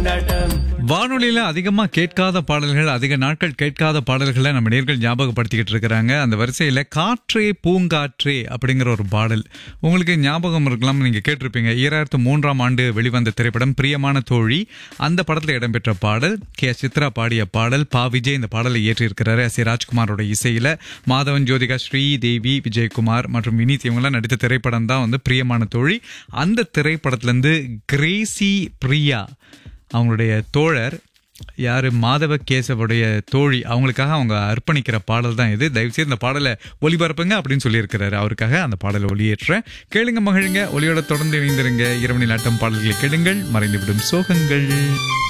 கொண்டாட்டம் வானொலியில அதிகமா கேட்காத பாடல்கள் அதிக நாட்கள் கேட்காத பாடல்களை நம்ம நேர்கள் ஞாபகப்படுத்திக்கிட்டு இருக்கிறாங்க அந்த வரிசையில காற்றே பூங்காற்றே அப்படிங்கிற ஒரு பாடல் உங்களுக்கு ஞாபகம் இருக்கலாம் நீங்க கேட்டிருப்பீங்க ஈராயிரத்து மூன்றாம் ஆண்டு வெளிவந்த திரைப்படம் பிரியமான தோழி அந்த படத்துல இடம்பெற்ற பாடல் கே சித்ரா பாடிய பாடல் பா விஜய் இந்த பாடலை இயற்றியிருக்கிறாரு எஸ் ஏ ராஜ்குமாரோட இசையில மாதவன் ஜோதிகா ஸ்ரீ தேவி விஜயகுமார் மற்றும் வினீத் இவங்கெல்லாம் நடித்த திரைப்படம் தான் வந்து பிரியமான தோழி அந்த திரைப்படத்துல இருந்து கிரேசி பிரியா அவங்களுடைய தோழர் யாரு மாதவ கேசவுடைய தோழி அவங்களுக்காக அவங்க அர்ப்பணிக்கிற பாடல் தான் இது தயவுசெய்து இந்த பாடலை ஒளிபரப்புங்க அப்படின்னு சொல்லியிருக்கிறாரு அவருக்காக அந்த பாடலை ஒளியேற்றேன் கேளுங்க மகிழுங்க ஒளியோட தொடர்ந்து இணைந்திருங்க இரவு நாட்டம் பாடல்களை கேளுங்கள் மறைந்துவிடும் சோகங்கள்